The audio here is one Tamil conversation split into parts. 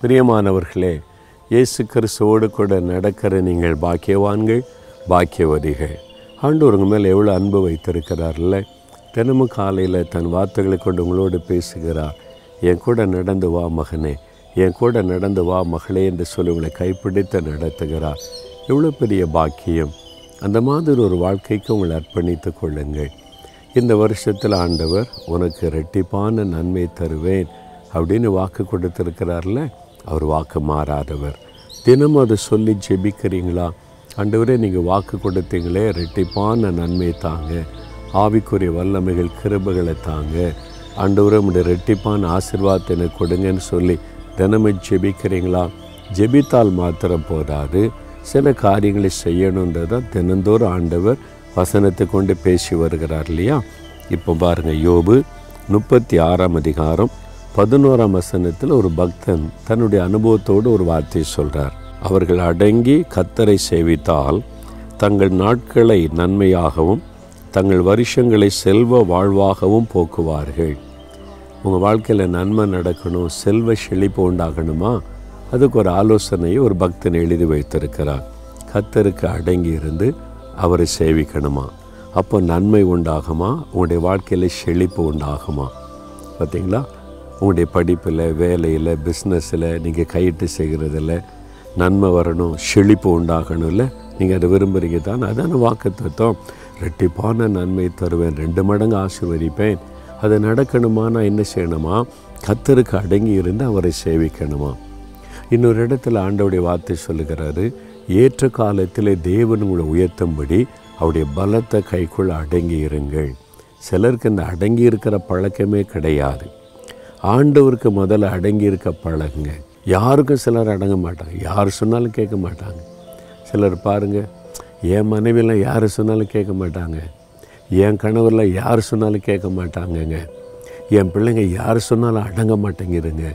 பிரியமானவர்களே இயேசு கிறிஸ்துவோடு கூட நடக்கிற நீங்கள் பாக்கியவான்கள் பாக்கியவதிகள் ஆண்டவர் உங்கள் மேலே எவ்வளோ அன்பு வைத்திருக்கிறார்ல தினமும் காலையில் தன் வார்த்தைகளை கொண்டு உங்களோடு பேசுகிறார் என் கூட நடந்து வா மகனே என் கூட நடந்து வா மகளே என்று சொல்லி உங்களை கைப்பிடித்து நடத்துகிறார் எவ்வளோ பெரிய பாக்கியம் அந்த மாதிரி ஒரு வாழ்க்கைக்கு உங்களை அர்ப்பணித்து கொள்ளுங்கள் இந்த வருஷத்தில் ஆண்டவர் உனக்கு ரெட்டிப்பான நன்மை தருவேன் அப்படின்னு வாக்கு கொடுத்துருக்கிறார்ல அவர் வாக்கு மாறாதவர் தினமும் அதை சொல்லி ஜெபிக்கிறீங்களா ஆண்டவரே நீங்கள் வாக்கு கொடுத்தீங்களே ரெட்டிப்பான நன்மை தாங்க ஆவிக்குரிய வல்லமைகள் கிருபைகளை தாங்க ஆண்டவரே உடைய ரெட்டிப்பான ஆசீர்வாதத்தை எனக்கு கொடுங்கன்னு சொல்லி தினமும் ஜெபிக்கிறீங்களா ஜெபித்தால் மாத்திரம் போதாது சில காரியங்களை செய்யணுன்றதை தினந்தோறும் ஆண்டவர் வசனத்தை கொண்டு பேசி வருகிறார் இல்லையா இப்போ பாருங்கள் யோபு முப்பத்தி ஆறாம் அதிகாரம் பதினோராம் வசனத்தில் ஒரு பக்தன் தன்னுடைய அனுபவத்தோடு ஒரு வார்த்தை சொல்கிறார் அவர்கள் அடங்கி கத்தரை சேவித்தால் தங்கள் நாட்களை நன்மையாகவும் தங்கள் வருஷங்களை செல்வ வாழ்வாகவும் போக்குவார்கள் உங்கள் வாழ்க்கையில் நன்மை நடக்கணும் செல்வ செழிப்பு உண்டாகணுமா அதுக்கு ஒரு ஆலோசனையை ஒரு பக்தன் எழுதி வைத்திருக்கிறார் கத்தருக்கு அடங்கி இருந்து அவரை சேவிக்கணுமா அப்போ நன்மை உண்டாகுமா உங்களுடைய வாழ்க்கையில் செழிப்பு உண்டாகுமா பார்த்தீங்களா உங்களுடைய படிப்பில் வேலையில் பிஸ்னஸில் நீங்கள் கையிட்டு செய்கிறதில் நன்மை வரணும் செழிப்பு உண்டாகணும்ல நீங்கள் அதை விரும்புகிறீங்க தான் அதான வாக்கு தத்துவம் ரெட்டிப்பான நன்மை தருவேன் ரெண்டு மடங்கு ஆசீர்வதிப்பேன் அது நடக்கணுமா நான் என்ன செய்யணுமா கத்தருக்கு அடங்கி இருந்து அவரை சேவிக்கணுமா இன்னொரு இடத்துல ஆண்டவுடைய வார்த்தை சொல்லுகிறாரு ஏற்ற காலத்தில் தேவன் உங்களை உயர்த்தும்படி அவருடைய பலத்தை கைக்குள் அடங்கி இருங்கள் சிலருக்கு இந்த அடங்கி இருக்கிற பழக்கமே கிடையாது ஆண்டவருக்கு முதல்ல அடங்கி இருக்க பழகுங்க யாருக்கும் சிலர் அடங்க மாட்டாங்க யார் சொன்னாலும் கேட்க மாட்டாங்க சிலர் பாருங்கள் என் மனைவியெல்லாம் யார் சொன்னாலும் கேட்க மாட்டாங்க என் கணவரில் யார் சொன்னாலும் கேட்க மாட்டாங்கங்க என் பிள்ளைங்க யார் சொன்னாலும் அடங்க மாட்டேங்குதுங்க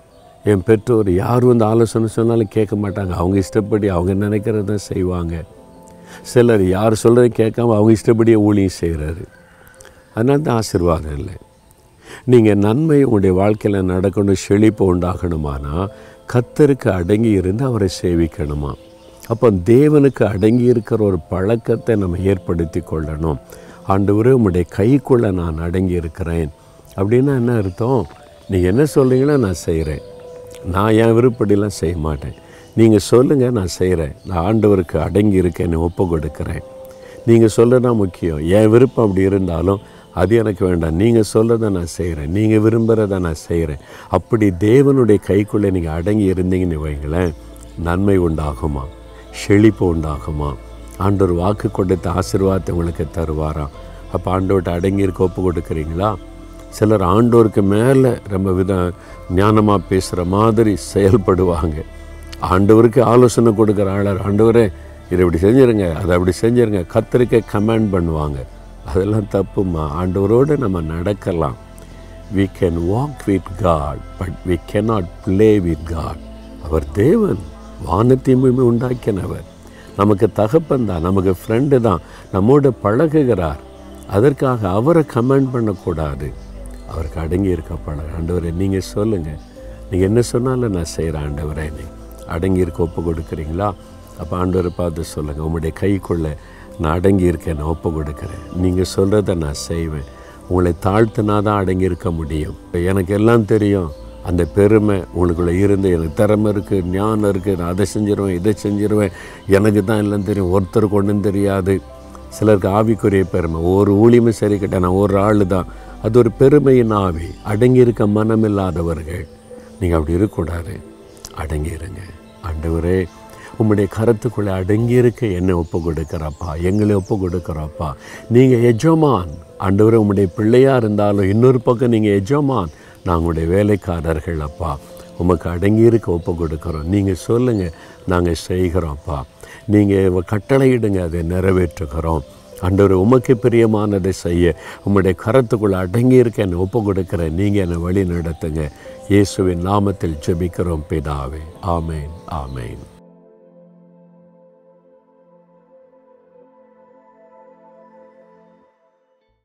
என் பெற்றோர் யார் வந்து ஆலோசனை சொன்னாலும் கேட்க மாட்டாங்க அவங்க இஷ்டப்படி அவங்க நினைக்கிறத செய்வாங்க சிலர் யார் சொல்கிறத கேட்காம அவங்க இஷ்டப்படியே ஊழியம் செய்கிறாரு அதனால தான் ஆசீர்வாதம் இல்லை நீங்கள் நன்மை உங்களுடைய வாழ்க்கையில் நடக்கணும் செழிப்பு உண்டாகணுமானா கத்தருக்கு அடங்கி இருந்து அவரை சேவிக்கணுமா அப்போ தேவனுக்கு அடங்கி இருக்கிற ஒரு பழக்கத்தை நம்ம ஏற்படுத்தி கொள்ளணும் ஆண்டவரே உங்களுடைய கைக்குள்ளே நான் அடங்கி இருக்கிறேன் அப்படின்னா என்ன அர்த்தம் நீங்கள் என்ன சொல்கிறீங்களோ நான் செய்கிறேன் நான் என் விருப்படிலாம் செய்ய மாட்டேன் நீங்கள் சொல்லுங்கள் நான் செய்கிறேன் நான் ஆண்டவருக்கு அடங்கி இருக்கேன்னு ஒப்பு கொடுக்குறேன் நீங்கள் சொல்கிறதா முக்கியம் என் விருப்பம் அப்படி இருந்தாலும் அது எனக்கு வேண்டாம் நீங்கள் சொல்கிறத நான் செய்கிறேன் நீங்கள் விரும்புகிறத நான் செய்கிறேன் அப்படி தேவனுடைய கைக்குள்ளே நீங்கள் அடங்கி இருந்தீங்கன்னு வைங்களேன் நன்மை உண்டாகுமா செழிப்பு உண்டாகுமா ஆண்டவர் வாக்கு கொடுத்த ஆசீர்வாதத்தை உங்களுக்கு தருவாராம் அப்போ ஆண்டவர்கிட்ட அடங்கி இருக்க ஒப்பு கொடுக்குறீங்களா சிலர் ஆண்டோருக்கு மேலே ரொம்ப வித ஞானமாக பேசுகிற மாதிரி செயல்படுவாங்க ஆண்டவருக்கு ஆலோசனை கொடுக்குற ஆளர் ஆண்டவரே இதை இப்படி செஞ்சுருங்க அதை அப்படி செஞ்சுருங்க கத்தரிக்க கமெண்ட் பண்ணுவாங்க அதெல்லாம் தப்புமா ஆண்டவரோடு நம்ம நடக்கலாம் we can walk with God but we cannot play with God அவர் தேவன் வானத்தையுமே உண்டாக்கினவர் நமக்கு தகப்பன் தான் நமக்கு ஃப்ரெண்டு தான் நம்மோடு பழகுகிறார் அதற்காக அவரை கமெண்ட் பண்ணக்கூடாது அவருக்கு அடங்கி இருக்க பழக ஆண்டவரே நீங்கள் சொல்லுங்கள் நீங்கள் என்ன சொன்னாலும் நான் செய்கிறேன் ஆண்டவரே நீ அடங்கி இருக்க ஒப்பு கொடுக்குறீங்களா அப்போ ஆண்டவரை பார்த்து சொல்லுங்கள் உங்களுடைய கைக்குள்ளே நான் அடங்கி இருக்கேன் நான் ஒப்பு கொடுக்குறேன் நீங்கள் சொல்கிறத நான் செய்வேன் உங்களை தாழ்த்தினா தான் அடங்கி இருக்க முடியும் எனக்கு எல்லாம் தெரியும் அந்த பெருமை உங்களுக்குள்ளே இருந்து எனக்கு திறமை இருக்குது ஞானம் இருக்குது நான் அதை செஞ்சிருவேன் இதை செஞ்சிருவேன் எனக்கு தான் எல்லாம் தெரியும் ஒருத்தருக்கு ஒன்றும் தெரியாது சிலருக்கு ஆவிக்குரிய பெருமை ஒரு ஊழியமும் சரி கிட்ட நான் ஒரு ஆள் தான் அது ஒரு பெருமையின் ஆவி அடங்கி இருக்க மனம் இல்லாதவர்கள் நீங்கள் அப்படி இருக்கக்கூடாது அடங்கி இருங்க ஆண்டவரே உம்முடைய கருத்துக்குள்ளே அடங்கி இருக்க என்னை ஒப்பு கொடுக்குறப்பா எங்களை ஒப்பு கொடுக்குறப்பா நீங்கள் எஜமான் ஆண்டவரே உம்முடைய பிள்ளையாக இருந்தாலும் இன்னொரு பக்கம் நீங்கள் எஜமான் நான் உங்களுடைய வேலைக்காரர்கள் அப்பா உமக்கு அடங்கி இருக்க ஒப்பு கொடுக்குறோம் நீங்கள் சொல்லுங்கள் நாங்கள் செய்கிறோம்ப்பா நீங்கள் கட்டளையிடுங்க அதை நிறைவேற்றுகிறோம் ஆண்டவர் உமக்கு பிரியமானதை செய்ய உம்முடைய கரத்துக்குள்ளே அடங்கி இருக்க என்னை ஒப்பு கொடுக்குறேன் நீங்கள் என்னை வழி நடத்துங்க இயேசுவின் நாமத்தில் ஜெபிக்கிறோம் பிதாவே ஆமேன் ஆமேன்